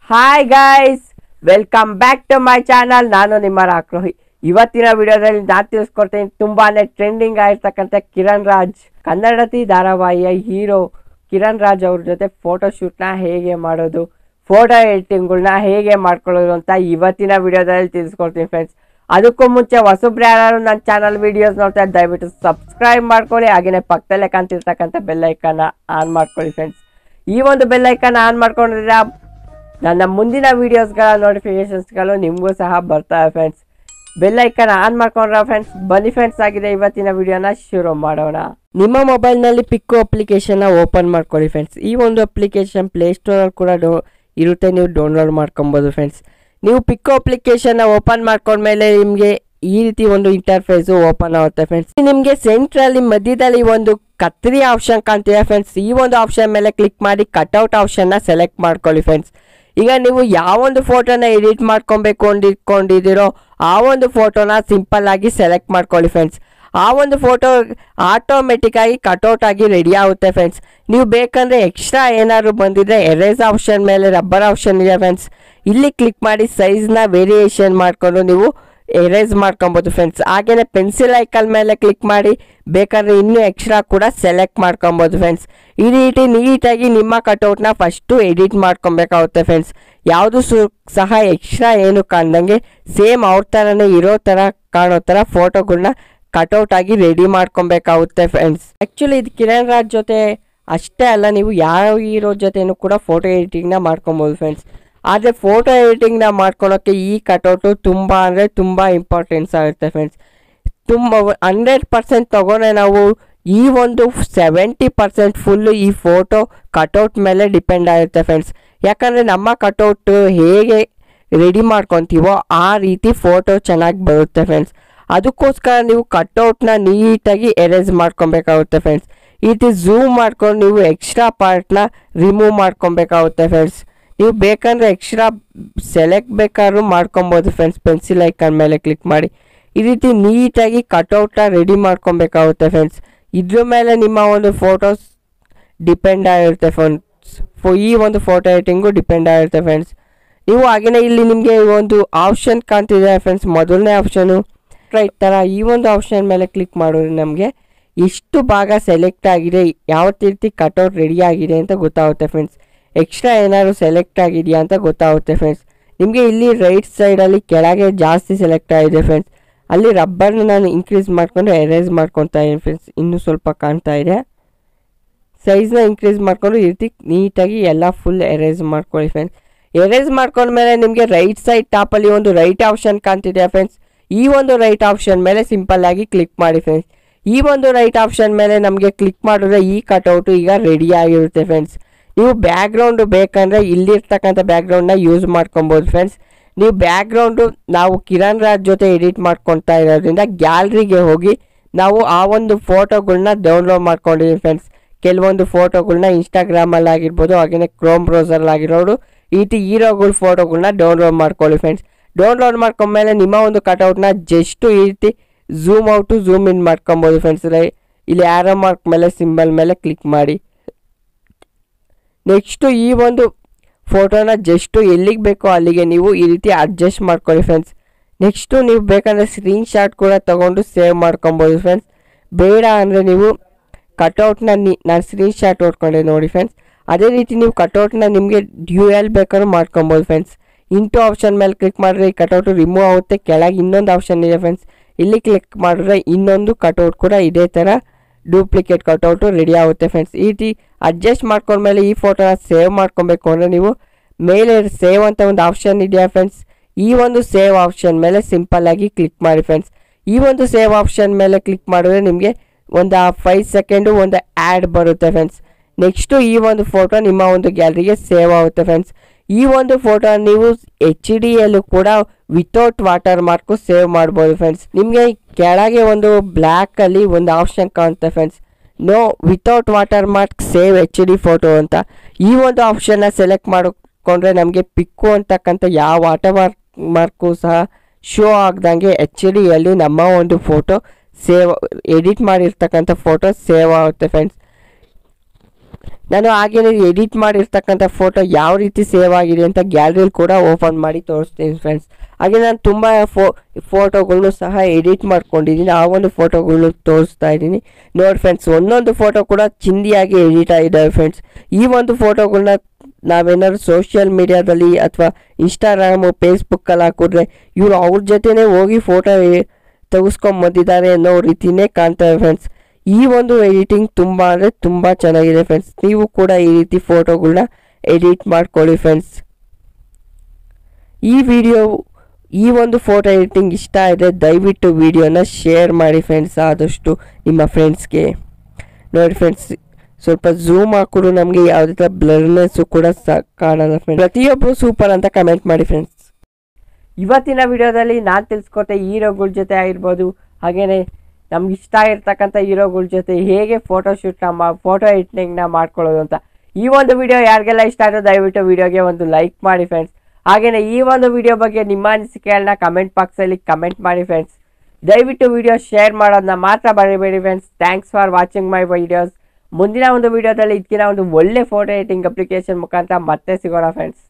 hi guys welcome back to my channel ನಾನು ನಿಮ್ಮ ರಾಕ್ರೋಹಿ ಇವತ್ತಿನ ವಿಡಿಯೋದಲ್ಲಿ ನಾನು ತಿಳಿಸ್ಕೊಡ್ತೀನಿ ತುಂಬಾನೇ ಟ್ರೆಂಡಿಂಗ್ ಆಗಿರ್ತಕ್ಕಂಥ ಕಿರಣ್ ರಾಜ್ ಕನ್ನಡತಿ ಧಾರಾವಾಹಿಯ ಹೀರೋ ಕಿರಣ್ ರಾಜ್ ಅವ್ರ ಜೊತೆ ಫೋಟೋ ಶೂಟ್ನ ಹೇಗೆ ಮಾಡೋದು ಫೋಟೋ ಎಡಿಟಿಂಗ್ಗಳನ್ನ ಹೇಗೆ ಮಾಡ್ಕೊಳ್ಳೋದು ಅಂತ ಇವತ್ತಿನ ವಿಡಿಯೋದಲ್ಲಿ ತಿಳಿಸ್ಕೊಡ್ತೀನಿ ಫ್ರೆಂಡ್ಸ್ ಅದಕ್ಕೂ ಮುಂಚೆ ಹೊಸಬ್ರು ಯಾರು ನನ್ನ ಚಾನಲ್ ವಿಡಿಯೋಸ್ ನೋಡ್ತಾ ಇದ್ದಾರೆ, ದಯವಿಟ್ಟು ಸಬ್ಸ್ಕ್ರೈಬ್ ಮಾಡ್ಕೊಳ್ಳಿ ಹಾಗೆಯೇ ಪಕ್ಕದಲ್ಲೇ ಕಾಣ್ತಿರ್ತಕ್ಕಂಥ ಬೆಲ್ ಐಕನ್ನ ಆನ್ ಮಾಡ್ಕೊಳ್ಳಿ ಫ್ರೆಂಡ್ಸ್ ಈ ಒಂದು ಬೆಲ್ ಐಕನ್ ಆನ್ ಮಾಡ್ಕೊಂಡಿದ್ರೆ ನನ್ನ ಮುಂದಿನ ವಿಡಿಯೋಸ್ಗಳ ನೋಟಿಫಿಕೇಶನ್ಸ್ಗಳು ನಿಮಗೂ ಸಹ ಬರ್ತವೆ ಫ್ರೆಂಡ್ಸ್ ಬೆಲ್ ಐಕನ್ ಆನ್ ಮಾಡ್ಕೊಂಡ್ರ ಫ್ರೆಂಡ್ಸ್ ಬನ್ನಿ ಫ್ರೆಂಡ್ಸ್ ಆಗಿದೆ ಇವತ್ತಿನ ವಿಡಿಯೋನ ಶುರು ಮಾಡೋಣ ನಿಮ್ಮ ಮೊಬೈಲ್ನಲ್ಲಿ ಪಿಕ್ಕು ಅಪ್ಲಿಕೇಶನ್ನ ಓಪನ್ ಮಾಡ್ಕೊಳ್ಳಿ ಫ್ರೆಂಡ್ಸ್ ಈ ಒಂದು ಅಪ್ಲಿಕೇಶನ್ ಪ್ಲೇಸ್ಟೋರಲ್ಲಿ ಕೂಡ ಡೋ ಇರುತ್ತೆ ನೀವು ಡೌನ್ಲೋಡ್ ಮಾಡ್ಕೊಬೋದು ಫ್ರೆಂಡ್ಸ್ ನೀವು ಪಿಕ್ಕು ಅಪ್ಲಿಕೇಶನ್ನ ಓಪನ್ ಮಾಡ್ಕೊಂಡ್ಮೇಲೆ ನಿಮಗೆ ಈ ರೀತಿ ಒಂದು ಇಂಟರ್ಫೇಸು ಓಪನ್ ಆಗುತ್ತೆ ಫ್ರೆಂಡ್ಸ್ ನಿಮಗೆ ಸೆಂಟ್ರಲ್ಲಿ ಮಧ್ಯದಲ್ಲಿ ಒಂದು ಕತ್ರಿ ಆಪ್ಷನ್ ಕಾಣ್ತಿದೆ ಫ್ರೆಂಡ್ಸ್ ಈ ಒಂದು ಆಪ್ಷನ್ ಮೇಲೆ ಕ್ಲಿಕ್ ಮಾಡಿ ಕಟ್ಔಟ್ ಆಪ್ಷನ್ನ ಸೆಲೆಕ್ಟ್ ಮಾಡ್ಕೊಳ್ಳಿ ಫ್ರೆಂಡ್ಸ್ ಈಗ ನೀವು ಯಾವೊಂದು ಫೋಟೋನ ಎಡಿಟ್ ಮಾಡ್ಕೊಬೇಕು ಅಂದಿಟ್ಕೊಂಡಿದ್ದೀರೋ ಆ ಒಂದು ಫೋಟೋನ ಸಿಂಪಲ್ ಆಗಿ ಸೆಲೆಕ್ಟ್ ಮಾಡ್ಕೊಳ್ಳಿ ಫ್ರೆಂಡ್ಸ್ ಆ ಒಂದು ಫೋಟೋ ಆಟೋಮೆಟಿಕ್ ಆಗಿ ಕಟ್ಔಟ್ ಆಗಿ ರೆಡಿ ಆಗುತ್ತೆ ಫ್ರೆಂಡ್ಸ್ ನೀವು ಬೇಕಂದ್ರೆ ಎಕ್ಸ್ಟ್ರಾ ಏನಾದ್ರು ಬಂದಿದ್ರೆ ಎರೇಸ್ ಆಪ್ಷನ್ ಮೇಲೆ ರಬ್ಬರ್ ಆಪ್ಷನ್ ಇದೆ ಫ್ರೆಂಡ್ಸ್ ಇಲ್ಲಿ ಕ್ಲಿಕ್ ಮಾಡಿ ಸೈಜ್ನ ವೇರಿಯೇಷನ್ ಮಾಡಿಕೊಂಡು ನೀವು ಎರೇಸ್ ಮಾಡ್ಕೊಬೋದು ಫ್ರೆಂಡ್ಸ್ ಹಾಗೇನೆ ಪೆನ್ಸಿಲ್ ಐಕಲ್ ಮೇಲೆ ಕ್ಲಿಕ್ ಮಾಡಿ ಬೇಕಾದ್ರೆ ಇನ್ನೂ ಎಕ್ಸ್ಟ್ರಾ ಕೂಡ ಸೆಲೆಕ್ಟ್ ಮಾಡ್ಕೊಬೋದು ಫ್ರೆಂಡ್ಸ್ ಈ ರೀತಿ ನೀಟಾಗಿ ನಿಮ್ಮ ಕಟೌಟ್ನ ಫಸ್ಟು ಎಡಿಟ್ ಮಾಡ್ಕೊಬೇಕಾಗುತ್ತೆ ಫ್ರೆಂಡ್ಸ್ ಯಾವುದು ಸು ಸಹ ಎಕ್ಸ್ಟ್ರಾ ಏನು ಕಾಣ್ದಂಗೆ ಸೇಮ್ ಅವ್ರ ಥರನೇ ಇರೋ ಥರ ಕಾಣೋ ಥರ ಫೋಟೋಗಳನ್ನ ಕಟೌಟ್ ಆಗಿ ರೆಡಿ ಮಾಡ್ಕೊಬೇಕಾಗುತ್ತೆ ಫ್ರೆಂಡ್ಸ್ ಆ್ಯಕ್ಚುಲಿ ಇದು ಕಿರಣ್ ರಾಜ್ ಜೊತೆ ಅಷ್ಟೇ ಅಲ್ಲ ನೀವು ಯಾವ ಹೀರೋ ಜೊತೆನೂ ಕೂಡ ಫೋಟೋ ಎಡಿಟಿಂಗ್ನ ಮಾಡ್ಕೊಬೋದು ಫ್ರೆಂಡ್ಸ್ ಆದರೆ ಫೋಟೋ ಎಡಿಟಿಂಗ್ನ ಮಾಡ್ಕೊಳೋಕ್ಕೆ ಈ ಕಟೌಟು ತುಂಬ ಅಂದರೆ ತುಂಬ ಇಂಪಾರ್ಟೆನ್ಸ್ ಆಗುತ್ತೆ ಫ್ರೆಂಡ್ಸ್ ತುಂಬ ಹಂಡ್ರೆಡ್ ಪರ್ಸೆಂಟ್ ತಗೊಂಡ್ರೆ ನಾವು ಈ ಒಂದು ಸೆವೆಂಟಿ ಪರ್ಸೆಂಟ್ ಫುಲ್ಲು ಈ ಫೋಟೋ ಕಟೌಟ್ ಮೇಲೆ ಡಿಪೆಂಡ್ ಆಗಿರುತ್ತೆ ಫ್ರೆಂಡ್ಸ್ ಯಾಕಂದರೆ ನಮ್ಮ ಕಟೌಟ್ ಹೇಗೆ ರೆಡಿ ಮಾಡ್ಕೊತೀವೋ ಆ ರೀತಿ ಫೋಟೋ ಚೆನ್ನಾಗಿ ಬರುತ್ತೆ ಫ್ರೆಂಡ್ಸ್ ಅದಕ್ಕೋಸ್ಕರ ನೀವು ಕಟ್ಔಟ್ನ ನೀಟಾಗಿ ಎರೇಸ್ ಮಾಡ್ಕೊಬೇಕಾಗುತ್ತೆ ಫ್ರೆಂಡ್ಸ್ ಈ ರೀತಿ ಝೂಮ್ ಮಾಡ್ಕೊಂಡು ನೀವು ಎಕ್ಸ್ಟ್ರಾ ಪಾರ್ಟ್ನ ರಿಮೂವ್ ಮಾಡ್ಕೊಬೇಕಾಗುತ್ತೆ ಫ್ರೆಂಡ್ಸ್ ನೀವು ಬೇಕಂದ್ರೆ ಎಕ್ಸ್ಟ್ರಾ ಸೆಲೆಕ್ಟ್ ಬೇಕಾದ್ರೂ ಮಾಡ್ಕೊಬೋದು ಫ್ರೆಂಡ್ಸ್ ಪೆನ್ಸಿಲ್ ಐಕನ್ ಮೇಲೆ ಕ್ಲಿಕ್ ಮಾಡಿ ಈ ರೀತಿ ನೀಟಾಗಿ ಕಟ್ಔಟ್ನ ರೆಡಿ ಮಾಡ್ಕೊಬೇಕಾಗುತ್ತೆ ಫ್ರೆಂಡ್ಸ್ ಇದ್ರ ಮೇಲೆ ನಿಮ್ಮ ಒಂದು ಫೋಟೋಸ್ ಡಿಪೆಂಡ್ ಆಗಿರುತ್ತೆ ಫ್ರೆಂಡ್ಸ್ ಫೋ ಈ ಒಂದು ಫೋಟೋ ಎಡಿಟಿಂಗು ಡಿಪೆಂಡ್ ಆಗಿರುತ್ತೆ ಫ್ರೆಂಡ್ಸ್ ನೀವು ಹಾಗೆಯೇ ಇಲ್ಲಿ ನಿಮಗೆ ಒಂದು ಆಪ್ಷನ್ ಕಾಣ್ತಿದೆ ಫ್ರೆಂಡ್ಸ್ ಮೊದಲನೇ ಆಪ್ಷನು ರೈಟ್ ಥರ ಈ ಒಂದು ಆಪ್ಷನ್ ಮೇಲೆ ಕ್ಲಿಕ್ ಮಾಡಿದ್ರೆ ನಮಗೆ ಎಷ್ಟು ಭಾಗ ಸೆಲೆಕ್ಟ್ ಆಗಿದೆ ಯಾವ ರೀತಿ ಕಟ್ಔಟ್ ರೆಡಿ ಆಗಿದೆ ಅಂತ ಗೊತ್ತಾಗುತ್ತೆ ಫ್ರೆಂಡ್ಸ್ ಎಕ್ಸ್ಟ್ರಾ ಏನಾದ್ರು ಸೆಲೆಕ್ಟ್ ಆಗಿದೆಯಾ ಅಂತ ಗೊತ್ತಾಗುತ್ತೆ ಫ್ರೆಂಡ್ಸ್ ನಿಮಗೆ ಇಲ್ಲಿ ರೈಟ್ ಸೈಡಲ್ಲಿ ಕೆಳಗೆ ಜಾಸ್ತಿ ಸೆಲೆಕ್ಟ್ ಆಗಿದೆ ಫ್ರೆಂಡ್ಸ್ ಅಲ್ಲಿ ರಬ್ಬರ್ನ ನಾನು ಇನ್ಕ್ರೀಸ್ ಮಾಡಿಕೊಂಡು ಎರೇಸ್ ಮಾಡ್ಕೊತಾ ಇದ್ದೀನಿ ಫ್ರೆಂಡ್ಸ್ ಇನ್ನೂ ಸ್ವಲ್ಪ ಕಾಣ್ತಾ ಇದೆ ಸೈಜ್ನ ಇನ್ಕ್ರೀಸ್ ಮಾಡಿಕೊಂಡು ಈ ರೀತಿ ನೀಟಾಗಿ ಎಲ್ಲ ಫುಲ್ ಎರೇಸ್ ಮಾಡ್ಕೊಳ್ಳಿ ಫ್ರೆಂಡ್ಸ್ ಎರೇಸ್ ಮಾಡ್ಕೊಂಡ್ಮೇಲೆ ನಿಮಗೆ ರೈಟ್ ಸೈಡ್ ಟಾಪಲ್ಲಿ ಒಂದು ರೈಟ್ ಆಪ್ಷನ್ ಕಾಣ್ತಿದೆ ಫ್ರೆಂಡ್ಸ್ ಈ ಒಂದು ರೈಟ್ ಆಪ್ಷನ್ ಮೇಲೆ ಸಿಂಪಲ್ ಆಗಿ ಕ್ಲಿಕ್ ಮಾಡಿ ಫ್ರೆಂಡ್ಸ್ ಈ ಒಂದು ರೈಟ್ ಆಪ್ಷನ್ ಮೇಲೆ ನಮಗೆ ಕ್ಲಿಕ್ ಮಾಡಿದ್ರೆ ಈ ಕಟ್ಔಟು ಈಗ ರೆಡಿ ಆಗಿರುತ್ತೆ ಫ್ರೆಂಡ್ಸ್ ನೀವು ಬ್ಯಾಕ್ಗ್ರೌಂಡು ಬೇಕಂದರೆ ಇಲ್ಲಿರ್ತಕ್ಕಂಥ ಬ್ಯಾಕ್ಗ್ರೌಂಡ್ನ ಯೂಸ್ ಮಾಡ್ಕೊಬೋದು ಫ್ರೆಂಡ್ಸ್ ನೀವು ಬ್ಯಾಕ್ಗ್ರೌಂಡು ನಾವು ಕಿರಣ್ ರಾಜ್ ಜೊತೆ ಎಡಿಟ್ ಮಾಡ್ಕೊತಾ ಇರೋದ್ರಿಂದ ಗ್ಯಾಲ್ರಿಗೆ ಹೋಗಿ ನಾವು ಆ ಒಂದು ಫೋಟೋಗಳ್ನ ಡೌನ್ಲೋಡ್ ಮಾಡ್ಕೊಂಡಿದ್ದೀವಿ ಫ್ರೆಂಡ್ಸ್ ಕೆಲವೊಂದು ಫೋಟೋಗಳ್ನ ಇನ್ಸ್ಟಾಗ್ರಾಮಲ್ಲಿ ಆಗಿರ್ಬೋದು ಹಾಗೆಯೇ ಕ್ರೋಮ್ ಬ್ರೌಸರಲ್ಲಿ ಆಗಿರೋದು ಈ ರೀತಿ ಹೀರೋಗಳ ಫೋಟೋಗಳ್ನ ಡೌನ್ಲೋಡ್ ಮಾಡ್ಕೊಳ್ಳಿ ಫ್ರೆಂಡ್ಸ್ ಡೌನ್ಲೋಡ್ ಮಾಡ್ಕೊಂಡ್ಮೇಲೆ ನಿಮ್ಮ ಒಂದು ಕಟೌಟ್ನ ಜಸ್ಟು ಈ ರೀತಿ ಝೂಮ್ ಔಟು ಝೂಮ್ ಇನ್ ಮಾಡ್ಕೊಬೋದು ಫ್ರೆಂಡ್ಸ್ ಇಲ್ಲಿ ಆರೋ ಮಾರ್ಕ್ ಮೇಲೆ ಸಿಂಬಲ್ ಮೇಲೆ ಕ್ಲಿಕ್ ಮಾಡಿ ನೆಕ್ಸ್ಟು ಈ ಒಂದು ಫೋಟೋನ ಜಸ್ಟು ಎಲ್ಲಿಗೆ ಬೇಕೋ ಅಲ್ಲಿಗೆ ನೀವು ಈ ರೀತಿ ಅಡ್ಜಸ್ಟ್ ಮಾಡ್ಕೊಳ್ಳಿ ಫ್ರೆಂಡ್ಸ್ ನೆಕ್ಸ್ಟು ನೀವು ಬೇಕಂದರೆ ಸ್ಕ್ರೀನ್ ಶಾಟ್ ಕೂಡ ತೊಗೊಂಡು ಸೇವ್ ಮಾಡ್ಕೊಬೋದು ಫ್ರೆಂಡ್ಸ್ ಬೇಡ ಅಂದರೆ ನೀವು ಕಟೌಟ್ನ ನಿ ನಾನು ಸ್ಕ್ರೀನ್ ಶಾಟ್ ಹೊಡ್ಕೊಂಡೆ ನೋಡಿ ಫ್ರೆಂಡ್ಸ್ ಅದೇ ರೀತಿ ನೀವು ಕಟೌಟ್ನ ನಿಮಗೆ ಡ್ಯೂ ಎಲ್ಲಿ ಬೇಕಾದ್ರೂ ಮಾಡ್ಕೊಬೋದು ಫ್ರೆಂಡ್ಸ್ ಇಂಟು ಆಪ್ಷನ್ ಮೇಲೆ ಕ್ಲಿಕ್ ಮಾಡಿದ್ರೆ ಈ ಕಟೌಟು ರಿಮೂವ್ ಆಗುತ್ತೆ ಕೆಳಗೆ ಇನ್ನೊಂದು ಆಪ್ಷನ್ ಇದೆ ಫ್ರೆಂಡ್ಸ್ ಇಲ್ಲಿ ಕ್ಲಿಕ್ ಮಾಡಿದ್ರೆ ಇನ್ನೊಂದು ಕಟೌಟ್ ಕೂಡ ಇದೇ ಥರ ಡೂಪ್ಲಿಕೇಟ್ ಕಟೌಟು ರೆಡಿ ಆಗುತ್ತೆ ಫ್ರೆಂಡ್ಸ್ ಈ ರೀತಿ ಅಡ್ಜಸ್ಟ್ ಮಾಡ್ಕೊಂಡ್ಮೇಲೆ ಈ ಫೋಟೋನ ಸೇವ್ ಮಾಡ್ಕೊಬೇಕು ಅಂದರೆ ನೀವು ಮೇಲೆ ಸೇವ್ ಅಂತ ಒಂದು ಆಪ್ಷನ್ ಇದೆಯಾ ಫ್ರೆಂಡ್ಸ್ ಈ ಒಂದು ಸೇವ್ ಆಪ್ಷನ್ ಮೇಲೆ ಸಿಂಪಲ್ ಆಗಿ ಕ್ಲಿಕ್ ಮಾಡಿ ಫ್ರೆಂಡ್ಸ್ ಈ ಒಂದು ಸೇವ್ ಆಪ್ಷನ್ ಮೇಲೆ ಕ್ಲಿಕ್ ಮಾಡಿದ್ರೆ ನಿಮಗೆ ಒಂದು ಫೈವ್ ಸೆಕೆಂಡು ಒಂದು ಆ್ಯಡ್ ಬರುತ್ತೆ ಫ್ರೆಂಡ್ಸ್ ನೆಕ್ಸ್ಟು ಈ ಒಂದು ಫೋಟೋ ನಿಮ್ಮ ಒಂದು ಗ್ಯಾಲರಿಗೆ ಸೇವ್ ಆಗುತ್ತೆ ಫ್ರೆಂಡ್ಸ್ ಈ ಒಂದು ಫೋಟೋ ನೀವು ಎಚ್ ಡಿ ಯಲ್ಲೂ ಕೂಡ ವಿತೌಟ್ ವಾಟರ್ ಮಾರ್ಕು ಸೇವ್ ಮಾಡ್ಬೋದು ಫ್ರೆಂಡ್ಸ್ ನಿಮಗೆ ಕೆಳಗೆ ಒಂದು ಬ್ಲ್ಯಾಕಲ್ಲಿ ಒಂದು ಆಪ್ಷನ್ ಕಾಣುತ್ತೆ friends no without watermark save H D photo ಅಂತ ಈ ಒಂದು ಆಪ್ಷನ್ನ ಸೆಲೆಕ್ಟ್ ಮಾಡಿಕೊಂಡ್ರೆ ನಮಗೆ ಪಿಕ್ಕು ಅಂತಕ್ಕಂಥ ಯಾವ ವಾಟರ್ ಮಾರ್ಕ್ ಮಾರ್ಕು ಸಹ ಶೋ ಆಗ್ದಂಗೆ ಎಚ್ ಡಿಯಲ್ಲಿ ನಮ್ಮ ಒಂದು ಫೋಟೋ ಸೇವ್ ಎಡಿಟ್ ಮಾಡಿರ್ತಕ್ಕಂಥ ಫೋಟೋ ಸೇವ್ ಆಗುತ್ತೆ ಫ್ರೆಂಡ್ಸ್ ನಾನು ಹಾಗೇನೆ ಎಡಿಟ್ ಮಾಡಿರ್ತಕ್ಕಂಥ ಫೋಟೋ ಯಾವ ರೀತಿ ಸೇವ್ ಆಗಿದೆ ಅಂತ ಗ್ಯಾಲರಿಯಲ್ಲಿ ಕೂಡ ಓಪನ್ ಮಾಡಿ ತೋರಿಸ್ತೀನಿ ಫ್ರೆಂಡ್ಸ್ ಹಾಗೆ ನಾನು ತುಂಬ ಫೋ ಫೋಟೋಗಳ್ನು ಸಹ ಎಡಿಟ್ ಮಾಡ್ಕೊಂಡಿದ್ದೀನಿ ಆ ಒಂದು ಫೋಟೋಗಳ್ನು ತೋರಿಸ್ತಾ ಇದ್ದೀನಿ ನೋಡಿ ಫ್ರೆಂಡ್ಸ್ ಒಂದೊಂದು ಫೋಟೋ ಕೂಡ ಚಿಂದಿಯಾಗಿ ಎಡಿಟ್ ಆಗಿದ್ದಾವೆ ಫ್ರೆಂಡ್ಸ್ ಈ ಒಂದು ಫೋಟೋಗಳ್ನ ನಾವೇನಾದ್ರು ಸೋಷಿಯಲ್ ಮೀಡಿಯಾದಲ್ಲಿ ಅಥವಾ ಇನ್ಸ್ಟಾಗ್ರಾಮು ಫೇಸ್ಬುಕ್ಕಲ್ಲಿ ಹಾಕಿದ್ರೆ ಇವರು ಅವ್ರ ಜೊತೆನೇ ಹೋಗಿ ಫೋಟೋ ತೆಗೆಸ್ಕೊಂಬಂದಿದ್ದಾರೆ ಅನ್ನೋ ರೀತಿನೇ ಕಾಣ್ತವೆ ಫ್ರೆಂಡ್ಸ್ ಈ ಒಂದು ಎಡಿಟಿಂಗ್ ತುಂಬ ಅಂದರೆ ತುಂಬ ಚೆನ್ನಾಗಿದೆ ಫ್ರೆಂಡ್ಸ್ ನೀವು ಕೂಡ ಈ ರೀತಿ ಫೋಟೋಗಳನ್ನ ಎಡಿಟ್ ಮಾಡ್ಕೊಳ್ಳಿ ಫ್ರೆಂಡ್ಸ್ ಈ ವಿಡಿಯೋ ಈ ಒಂದು ಫೋಟೋ ಎಡಿಟಿಂಗ್ ಇಷ್ಟ ಆದರೆ ದಯವಿಟ್ಟು ವಿಡಿಯೋನ ಶೇರ್ ಮಾಡಿ ಫ್ರೆಂಡ್ಸ್ ಆದಷ್ಟು ನಿಮ್ಮ ಫ್ರೆಂಡ್ಸ್ಗೆ ನೋಡಿ ಫ್ರೆಂಡ್ಸ್ ಸ್ವಲ್ಪ ಝೂಮ್ ಹಾಕಿದ್ರು ನಮಗೆ ಯಾವುದೇ ಥರ ಬ್ಲರ್ನೆಸ್ಸು ಕೂಡ ಸ ಕಾಣಲ್ಲ ಫ್ರೆಂಡ್ಸ್ ಪ್ರತಿಯೊಬ್ಬರು ಸೂಪರ್ ಅಂತ ಕಮೆಂಟ್ ಮಾಡಿ ಫ್ರೆಂಡ್ಸ್ ಇವತ್ತಿನ ವಿಡಿಯೋದಲ್ಲಿ ನಾನು ತಿಳಿಸ್ಕೊಟ್ಟೆ ಹೀರೋಗಳ ಜೊತೆ ಆಗಿರ್ಬೋದು ಹಾಗೆಯೇ ನಮ್ಗೆ ಇಷ್ಟ ಆಗಿರ್ತಕ್ಕಂಥ ಹೀರೋಗಳ ಜೊತೆ ಹೇಗೆ ಫೋಟೋಶೂಟ್ನ ಮಾ ಫೋಟೋ ಎಡಿಟಿಂಗ್ನ ಮಾಡ್ಕೊಳ್ಳೋದು ಅಂತ ಈ ಒಂದು ವಿಡಿಯೋ ಯಾರಿಗೆಲ್ಲ ಇಷ್ಟ ಆಯಿತು ದಯವಿಟ್ಟು ವಿಡಿಯೋಗೆ ಒಂದು ಲೈಕ್ ಮಾಡಿ ಫ್ರೆಂಡ್ಸ್ ಹಾಗೆಯೇ ಈ ಒಂದು ವಿಡಿಯೋ ಬಗ್ಗೆ ನಿಮ್ಮ ಅನಿಸಿಕೆಗಳನ್ನ ಕಮೆಂಟ್ ಬಾಕ್ಸಲ್ಲಿ ಕಮೆಂಟ್ ಮಾಡಿ ಫ್ರೆಂಡ್ಸ್ ದಯವಿಟ್ಟು ವಿಡಿಯೋ ಶೇರ್ ಮಾಡೋದನ್ನ ಮಾತ್ರ ಬರೀಬೇಡಿ friends thanks for watching my videos ಮುಂದಿನ ಒಂದು ವಿಡಿಯೋದಲ್ಲಿ ಇದಕ್ಕಿಂತ ಒಂದು ಒಳ್ಳೆ ಫೋಟೋ ಎಡಿಟಿಂಗ್ ಅಪ್ಲಿಕೇಶನ್ ಮುಖಾಂತರ ಮತ್ತೆ ಸಿಗೋಣ ಫ್ರೆಂಡ್ಸ್